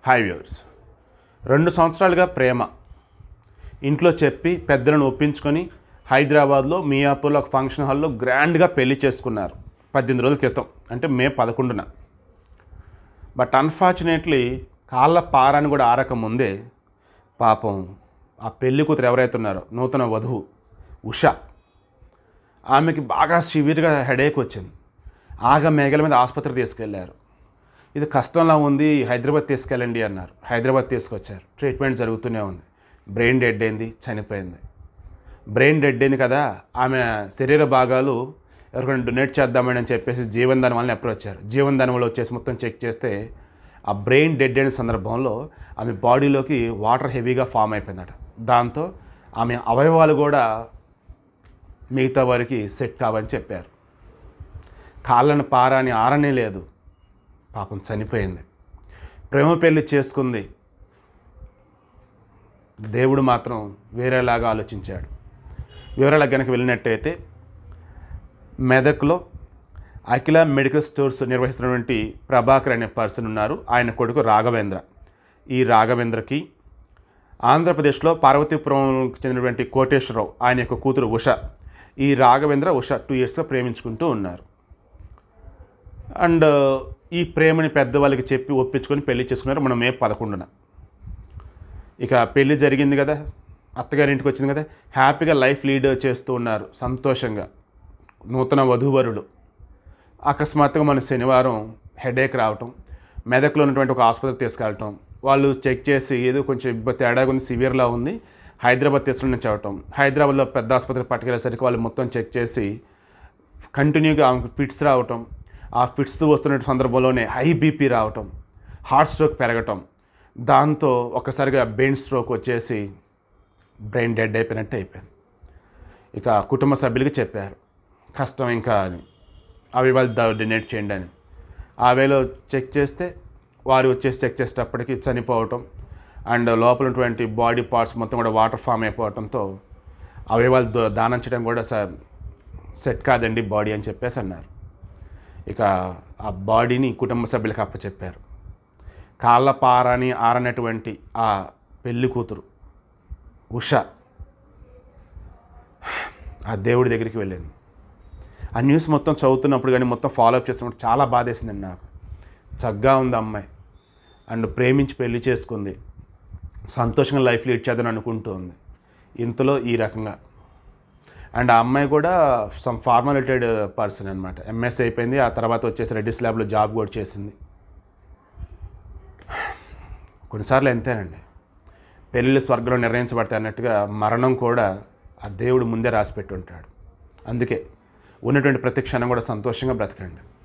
hi viewers రెండు సంవత్సరాలుగా ప్రేమ ఇంట్లో చెప్పి పెద్దలను ఒప్పించుకొని హైదరాబాద్లో మియాపూర్లో ఒక ఫంక్షన్ హాల్లో గ్రాండ్గా పెళ్లి చేసుకున్నారు పద్దెనిమిది రోజుల క్రితం అంటే మే పదకొండున బట్ అన్ఫార్చునేట్లీ కాళ్ళ పారాన్ని కూడా ఆరక ముందే పాపం ఆ పెళ్లి కూతురు ఎవరైతే ఉన్నారో నూతన వధువు ఉష ఆమెకి బాగా సివియర్గా హెడేక్ వచ్చింది ఆగ మేఘల మీద ఆసుపత్రి తీసుకెళ్లారు ఇది కష్టంలా ఉంది హైదరాబాద్ తీసుకెళ్ళండి అన్నారు హైదరాబాద్ తీసుకొచ్చారు ట్రీట్మెంట్ జరుగుతూనే ఉంది బ్రెయిన్ డెడ్ అయింది చనిపోయింది బ్రెయిన్ డెడ్ అయింది కదా ఆమె శరీర భాగాలు ఎవరికైనా డొనేట్ చేద్దామని అని చెప్పేసి జీవన్ దాని వాళ్ళని అప్రోచ్ వచ్చారు జీవన్ దాని వాళ్ళు వచ్చేసి మొత్తం చెక్ చేస్తే ఆ బ్రెయిన్ డెడ్ అయిన సందర్భంలో ఆమె బాడీలోకి వాటర్ హెవీగా ఫామ్ అయిపోయిందట దాంతో ఆమె అవయవాలు కూడా మిగతా వారికి సెట్ కావని చెప్పారు కాళ్ళను పారాని ఆరనే లేదు పాపం చనిపోయింది ప్రేమ పెళ్లి చేసుకుంది దేవుడు మాత్రం వేరేలాగా ఆలోచించాడు వివరాలకు కనుక వెళ్ళినట్టయితే మెదక్లో అఖిల మెడికల్ స్టోర్స్ నిర్వహిస్తున్నటువంటి ప్రభాకర్ అనే పర్సన్ ఉన్నారు ఆయన కొడుకు రాఘవేంద్ర ఈ రాఘవేంద్రకి ఆంధ్రప్రదేశ్లో పార్వతీపురంకి చెందినటువంటి కోటేశ్వరరావు ఆయన యొక్క కూతురు ఉష ఈ రాఘవేంద్ర ఉష టూ ఇయర్స్గా ప్రేమించుకుంటూ ఉన్నారు అండ్ ఈ ప్రేమని పెద్దవాళ్ళకి చెప్పి ఒప్పించుకొని పెళ్లి చేసుకున్నారు మనం మే పదకొండున ఇక పెళ్లి జరిగింది కదా అత్తగారి ఇంటికి వచ్చింది కదా హ్యాపీగా లైఫ్ లీడ్ చేస్తూ ఉన్నారు సంతోషంగా నూతన వధూవరులు అకస్మాత్తుగా మన శనివారం హెడేక్ రావటం మెదక్లో ఉన్నటువంటి ఒక ఆసుపత్రికి తీసుకెళ్ళటం వాళ్ళు చెక్ చేసి ఏదో కొంచెం ఇబ్బంది తేడాగా ఉంది సివియర్లా ఉంది హైదరాబాద్ తీసుకుని చెప్పటం హైదరాబాద్లో పెద్ద ఆసుపత్రికి పట్టుకెళ్ళేసరికి వాళ్ళు మొత్తం చెక్ చేసి కంటిన్యూగా ఆమెకు ఫిట్స్ రావటం ఆ ఫిట్స్ వస్తున్న సందర్భంలోనే హై బీపీ రావటం హార్ట్ స్ట్రోక్ పెరగటం దాంతో ఒక్కసారిగా బ్రెయిన్ స్ట్రోక్ వచ్చేసి బ్రెయిన్ డెడ్ అయిపోయినట్టు అయిపోయింది ఇక కుటుంబ సభ్యులకి చెప్పారు కష్టం ఇంకా అని అవి వాళ్ళు డొనేట్ చేయండి అని ఆ వేలో చెక్ చేస్తే వారు వచ్చేసి చెక్ చేసేటప్పటికి చనిపోవటం అండ్ లోపల ఉన్నటువంటి బాడీ పార్ట్స్ మొత్తం కూడా వాటర్ ఫామ్ అయిపోవడంతో అవి వాళ్ళు దో- దానం చేయడం కూడా స- సెట్ కాదండి బాడీ అని చెప్పేసి అన్నారు ఇక ఆ బాడీని కుటుంబ సభ్యులకు అప్పచెప్పారు కాళ్ళ పారని ఆరనటువంటి ఆ పెళ్లి కూతురు ఉష ఆ దేవుడి దగ్గరికి వెళ్ళింది ఆ న్యూస్ మొత్తం చదువుతున్నప్పుడు కానీ మొత్తం ఫాలో అప్ చేస్తున్నప్పుడు చాలా బాధేసిందండి నాకు చక్కగా ఉంది అమ్మాయి అండ్ ప్రేమించి పెళ్లి చేసుకుంది సంతోషంగా లైఫ్ లీడ్ చేద్దని అనుకుంటూ ఉంది ఇంతలో ఈ రకంగా అండ్ ఆ అమ్మాయి కూడా సమ్ ఫార్మాలిటెడ్ పర్సన్ అనమాట ఎంఎస్ అయిపోయింది ఆ తర్వాత వచ్చేసి రెడ్డిస్ ల్యాబ్లో జాబ్ కూడా చేసింది కొన్నిసార్లు ఎంతేనండి పెళ్ళిళ్ళు స్వర్గంలో నిర్ణయించబడతాయి అన్నట్టుగా మరణం కూడా ఆ దేవుడు ముందే రాసి పెట్టి ఉంటాడు అందుకే ఉన్నటువంటి ప్రతి క్షణం కూడా సంతోషంగా బ్రతకండి